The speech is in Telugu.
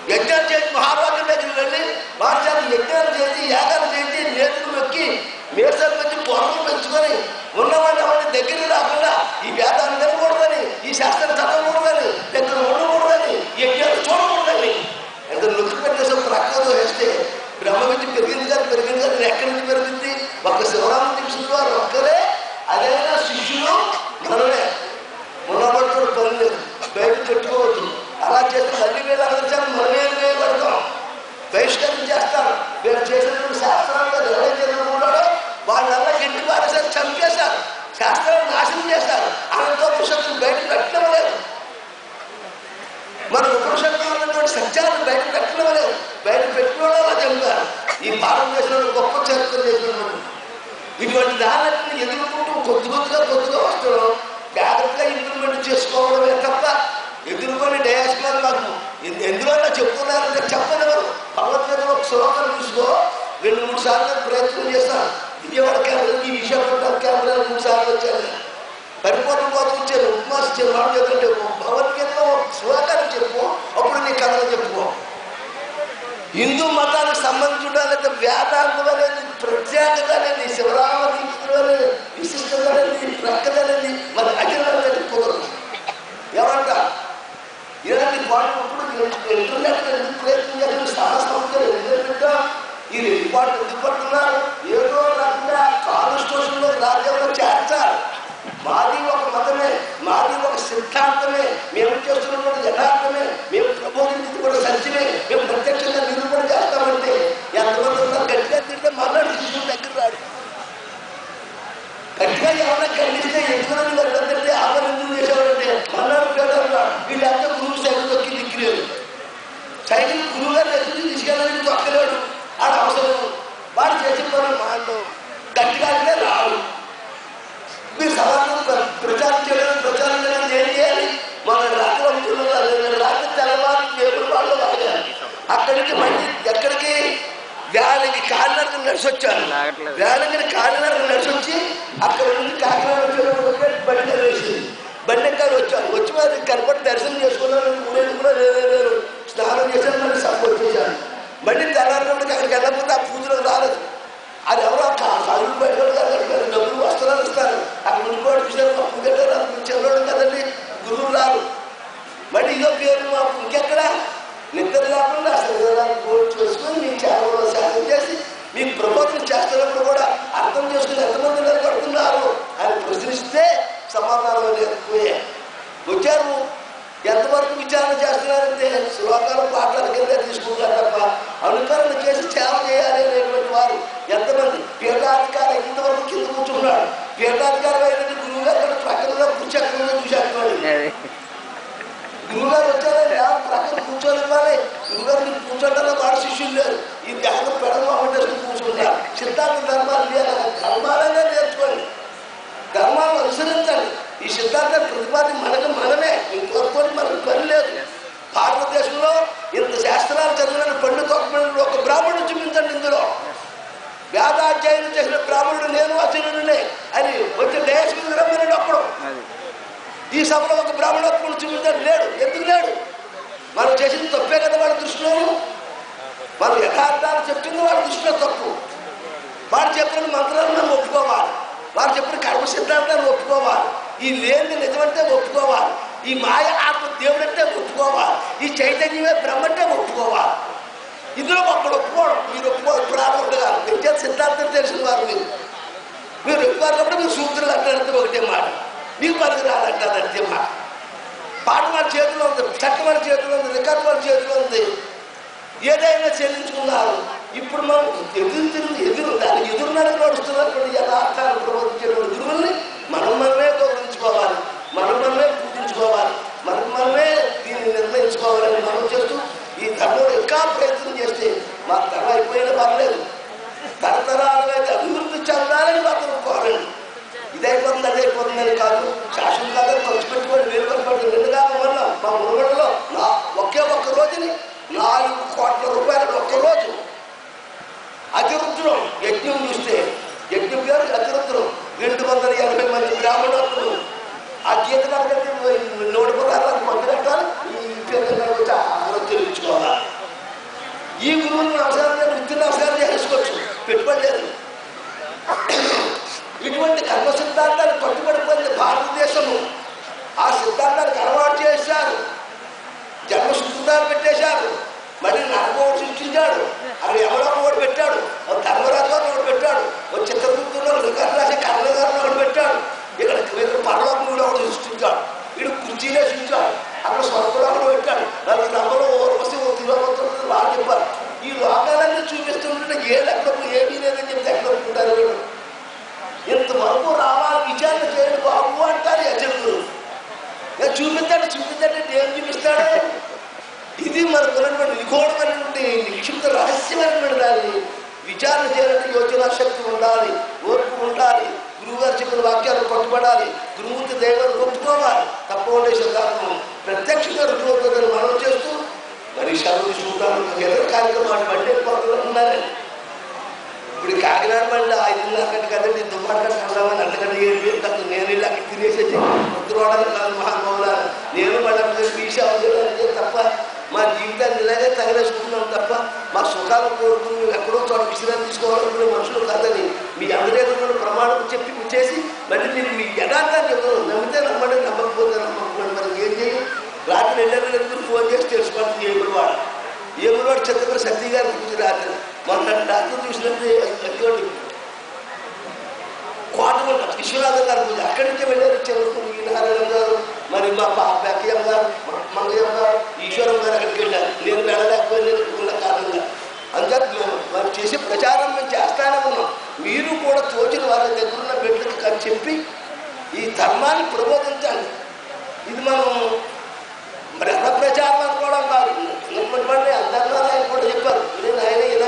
యజ్ఞాలు చేసి మహారాజుల దగ్గరికి వెళ్ళి వారి చేత యజ్ఞాలు చేసి యాగాలు చేసి నేతులు నొక్కి మీసాలు పెంచి పొరలు పెంచుకొని ఉన్నవాడిని ఎవరిని దగ్గరికి రాకుండా ఈ వేదాన్ని వినకూడదని ఈ శాస్త్రం చదవకూడదని దగ్గర ఉండకూడదని యజ్ఞాలు చూడకూడదని ఎంత నొక్కి పెట్టేసి ప్రక్కతో వేస్తే బ్రహ్మ విద్య పెరిగింది కానీ పెరిగింది కానీ ఎక్కడి నుంచి పెరిగింది ఒక శివరామ దీక్షితుల వారు ఒక్కరే అదైనా శిష్యులు మనమే ఉన్నబడుతున్న పని లేదు బయట పెట్టుకోవద్దు అలా చేస్తే మళ్ళీ వీళ్ళు అందరిచారు మనమే వేయబడతాం బహిష్కరణ చేస్తారు వీళ్ళు చేసినటువంటి శాస్త్రాలుగా ఎవరైతే ఉన్నాడో వాళ్ళంతా గట్టి పారేసారు చంపేశారు శాస్త్రాన్ని నాశనం చేశారు అనంతో పురుషత్తులు బయట పెట్టడం లేదు మన ఉపనిషత్తులో ఉన్నటువంటి సత్యాలను బయట పెట్టడం లేదు బయట పెట్టుకోవడం అలా చంపారు ఈ భారతదేశంలో గొప్ప చరిత్ర చేసినటువంటి ఇటువంటి దాన్ని ఎదుర్కొంటూ కొద్ది కొద్దిగా కొద్దిగా వస్తున్నాం జాగ్రత్తగా ఇంప్లిమెంట్ చేసుకోవడమే తప్ప ఎదుర్కొని డయాస్మాన్ మాకు ఎందు- ఎందువల్ల చెప్తున్నారంటే చెప్పలేరు భగవద్గీత ఒక శ్లోకం చూసుకో రెండు మూడు సార్లు ప్రయత్నం చేశాను విజయవాడ కేంద్రానికి విశాఖపట్నం కేంద్రానికి మూడు సార్లు వచ్చాను పరిపూర్ణ కోసం ఇచ్చారు ఉపమాస ఇచ్చారు వాళ్ళు చెప్పండి భగవద్గీతలో ఒక శ్లోకాన్ని చెప్పు అప్పుడు నీ కథలు చెప్పుకో హిందూ మతానికి సంబంధించిన లేదా వేదాంతం అనేది ప్రత్యేకత అనేది శివరామ దీక్షితులు అనేది విశిష్టత అనేది ప్రక్కత అనేది మరి అఖిల అనేది కుదరదు ఏమంట ఇలాంటి పాటలు ఇప్పుడు ఇంటర్నెట్ ఎందుకు ప్రయత్నం చేసిన సాహసం ఎందుకంటే ఈ రెండు పాటలు ఎందుకు పడుతున్నారు ఏదో రకంగా కాన్స్టిట్యూషన్లో రాజ్యంలో చేర్చారు మాది ఒక మతమే మాది ఒక సిద్ధాంతమే మేము చేస్తున్నటువంటి యథార్థమే మేము ప్రబోధించింది కూడా సత్యమే మేము ప్రత్యక్షంగా నిరూపణ చేస్తామంటే ఎంతమంది ఉన్నారు గట్టిగా తింటే మన్నాడు శిశువు దగ్గర రాడు గట్టిగా ఎవరైనా ఖండిస్తే ఎందుకు వెళ్ళదంటే ఆమె ఎందుకు చేసేవాడంటే మన్నాడు పేదలు వీళ్ళంతా గురువు సైకిల్ తొక్కి దిక్కులేదు సైకిల్ గురువు గారు ఎదురు తీసుకెళ్ళడానికి తొక్కలేడు ఆడ అవసరం వాడు చేసిన పని మాండు గట్టిగా అంటే రాడు మీరు సమాజం ప్ర- ప్రచారం చేయడం ప్రచారం చేయడం ఏం చేయాలి మన రాత్రి అమ్ముతున్నారు రాత్రి తెల్లవారు దేవుడు వాళ్ళు వాడాలి అక్కడికి మళ్ళీ ఎక్కడికి వ్యాలకి కాలినడక నడిచి వచ్చాను లాగట్లేదు. వ్యాలకి కాలినడక నడిచి వచ్చి అక్కడ నుంచి కాకినాడ వచ్చేటప్పుడు బండి వేసింది బండి ఎక్కాలి వచ్చాను వచ్చి మరి కనపడి దర్శనం చేసుకున్నాను ఊరేది కూడా లేదు లేదు స్నానం చేశాను మళ్ళీ సపోర్ట్ చేశాను మళ్ళీ తెల్లారినప్పటికి అక్కడికి వెళ్ళకపోతే ఆ పూజలకు రాలేదు అది ఎవరో చదువు బయట డబ్బులు వస్త్రాలు ఇస్తారు అక్కడ ఇంకోటి చూసారు మా పూజ చెల్లడం కదండి గురువు రారు మళ్ళీ ఇదో పేరు మాకు ఇంకెక్కడ నిద్ర లేకుండా శరీరాన్ని కోర్టు చేసుకుని మీ చేపలో శాతం చేసి మీకు ప్రబోధన చేస్తున్నప్పుడు కూడా అర్థం చేసుకుని ఎంతమంది నిలబడుతున్నారు అని ప్రశ్నిస్తే సమాధానం లేకపోయే వచ్చారు ఎంతవరకు విచారణ చేస్తున్నారంటే శ్లోకాలు పాటల కింద తీసుకుంటారు తప్ప అనుకరణ చేసి సేవ చేయాలి అనేటువంటి వారు ఎంతమంది పీఠాధికారి ఇంతవరకు కింద కూర్చున్నాడు పీఠాధికారి అయినట్టు గురువు గారు ప్రక్కన కూర్చోకుండా చూసేస్తున్నాడు అది గురువుగారు వచ్చారండి ఆ ప్రక్కన కూర్చొని ఇవ్వాలి గురువుగారు మీకు కూర్చోటంలో వాడు శిష్యులు లేరు ఈ దేహం పెడమ అవ్వటేసి కూర్చుంటారు సిద్ధాంత ధర్మాలు లేదు ధర్మాలనే నేర్చుకోండి ధర్మాలను అనుసరించండి ఈ సిద్ధాంతాన్ని ప్రతిపాది మనకు మనమే ఇంకొకటి మనకు పని లేదు భారతదేశంలో ఇంత శాస్త్రాలు చదివిన పండు తొక్కబడి ఒక బ్రాహ్మణుడు చూపించండి ఇందులో వేదాధ్యాయులు చేసిన బ్రాహ్మణుడు నేను అసలునే అని వచ్చి దేశం రమ్మని అప్పుడు అది ఈ సభలో ఒక బ్రాహ్మణోత్ముడు చూపించాడు లేడు ఎందుకు లేడు మనం చేసింది తప్పే కదా వాడి దృష్టిలో మనం యథార్థాలు చెప్తుంది వాడి దృష్టిలో తప్పు వాడు చెప్పిన మంత్రాలను మనం ఒప్పుకోవాలి వాడు చెప్పిన కర్మ సిద్ధాంతాన్ని ఒప్పుకోవాలి ఈ లేని నిజమంటే ఒప్పుకోవాలి ఈ మాయ ఆత్మ దేవుడంటే ఒప్పుకోవాలి ఈ చైతన్యమే బ్రహ్మంటే ఒప్పుకోవాలి ఇందులో ఒక్కడు ఒప్పుకోవడం మీరు ఒప్పుకో బ్రాహ్మణుడు కాదు విద్యా సిద్ధాంతం తెలిసిన వారు మీరు మీరు ఒప్పుకోవాలన్నప్పుడు మీరు సూత్రులు అంటారంటే ఒకటే మాట మీకు పనికి రాదంటారు అంతే మాట పాట వాళ్ళ చేతిలో ఉంది చట్టం వాళ్ళ చేతిలో ఉంది రికార్డు వాళ్ళ చేతిలో ఉంది ఏదైనా చెల్లించుకున్నారు ఇప్పుడు మనం ఎదురు తిరుగు ఎదురు దానికి ఎదురు నడక నడుస్తున్నటువంటి యథార్థాలు ప్రబోధించేటువంటి గురువుల్ని మనం మనమే గౌరవించుకోవాలి మనం మనమే పూజించుకోవాలి మనం మనమే దీన్ని నిర్ణయించుకోవాలని మనం చేస్తూ ఈ ధర్మం ఇంకా ప్రయత్నం చేస్తే మా ధర్మం అయిపోయినా పర్లేదు తరతరాలుగా అయితే అభివృద్ధి చెందాలని మాత్రం కోరండి ఇదైపోతుంది అదైపోతుందని కాదు శాశ్వతంగా ఖర్చు పెట్టుకొని వేలు పెట్టుకోండి నిండుగా వల్ల మా మునుగడలో నా ఒకే ఒక్క రోజుని నాలుగు కోట్ల రూపాయలు ఒక్క రోజు అతిరుద్రం యజ్ఞం చూస్తే యజ్ఞం పేరు అతిరుద్రం రెండు వందల ఎనభై మంది బ్రాహ్మణులు ఆ గీత నూట పదార్థాలు మంది కట్టాలి ఈ పేరు వచ్చి ఆహారం చెల్లించుకోవాలి పెట్టుబడలేదు ఇటువంటి కర్మ సిద్ధాంతాలు కట్టుబడిపోయింది భారతదేశము ఆ సిద్ధాంతానికి అలవాటు చేశారు జన్మ సూత్రాలు పెట్టేశారు మళ్ళీ నరకోడు సృష్టించాడు అక్కడ ఎవరో ఒకటి పెట్టాడు ఓ ధర్మరాజు గారు ఒకటి పెట్టాడు ఓ చిత్రగుప్తులో రికార్డు రాసే కర్ణ గారు ఒకటి పెట్టాడు ఇక్కడ ఇక్కడ పర్వతంలో ఒకటి సృష్టించాడు ఇక్కడ కుర్చీలే సృష్టించాడు అక్కడ స్వర్గంలో ఒకటి పెట్టాడు నలుగురు రంగులు ఓ వస్తే ఓ తిరుగుతుంది వాళ్ళు చెప్పారు ఈ లోకాలన్నీ చూపిస్తుంటే ఏ లెక్కకు ఏమీ లేదని చెప్తే ఎక్కడ ఉంటారు వీళ్ళు ఇంతవరకు రావాలి విచారణ చేయండి బాబు అంటారు యజనులు ఇక చూపించండి చూపించండి అంటే ఏం చూపిస్తాడు ఇది మనకు ఉన్నటువంటి నిగూఢమైనటువంటి నిక్షిప్త రహస్యమైనటువంటి దాన్ని విచారణ చేయాలంటే యోచనా శక్తి ఉండాలి ఓర్పు ఉండాలి గురువుగారు చెప్పిన వాక్యాలు పట్టుబడాలి గురుమూర్తి దేవాలు ఒప్పుకోవాలి తప్పకుండా సిద్ధాంతం ప్రత్యక్షంగా రుజువు అవుతుందని మనం చేస్తూ మరి శరణు చూడడానికి ఎదురు కార్యక్రమాలు బండి ఉన్నారని ఇప్పుడు కాకినాడ బండి ఐదున్నర గంట కదండి దుమ్మాట కడదామని అంతకంటే ఏడు వేలు తక్కువ నేను వెళ్ళి అక్కడ తినేసేసి ఉత్తరవాడని కాదు మహానుభావుల నేను మళ్ళీ అక్కడ పీసీ అవసరం తప్ప మా జీవితాన్ని ఇలాగే తగలేసుకుంటున్నాం తప్ప మా సుఖాలు కోరుకుని మేము ఎక్కడో చోట విశ్రాంతి తీసుకోవాలనుకునే మనుషులు కాదని మీ అందరి ప్రమాణం చెప్పి చేసి మళ్ళీ మీరు మీ యథార్థాన్ని చెప్తున్నాను నమ్మితే నమ్మండి నమ్మకపోతే నమ్మకపోండి మరి ఏం చేయి రాత్రి వెళ్ళారు ఫోన్ చేసి తెలుసుకోవాలి ఏమిటి వాడు ఏమున్నాడు చిత్తపూరి సత్య గారి గురించి రాత్రి మొన్న డాక్టర్ చూసినప్పుడు అదిగోండి కోటమంట విశ్వనాథం గారి పూజ అక్కడి నుంచి వెళ్ళారు చివరికి ఈ నారాయణ గారు మరి మా పా బెక్కయ్య గారు మా మంగయ్య గారు ఈశ్వరం గారు అక్కడికి వెళ్ళారు నేను వెళ్ళలేకపోయినా ఉన్న కారణంగా అందుకని మేము వారు చేసే ప్రచారం మేము చేస్తానే ఉన్నాం మీరు కూడా తోచిన వాళ్ళ దగ్గర ఉన్న బిడ్డలకు కానీ చెప్పి ఈ ధర్మాన్ని ప్రబోధించండి ఇది మనం మరి అన్న ప్రచారం అనుకోవడం కాదు నమ్మటి అందరిలో ఆయన కూడా చెప్పారు నేను ఆయన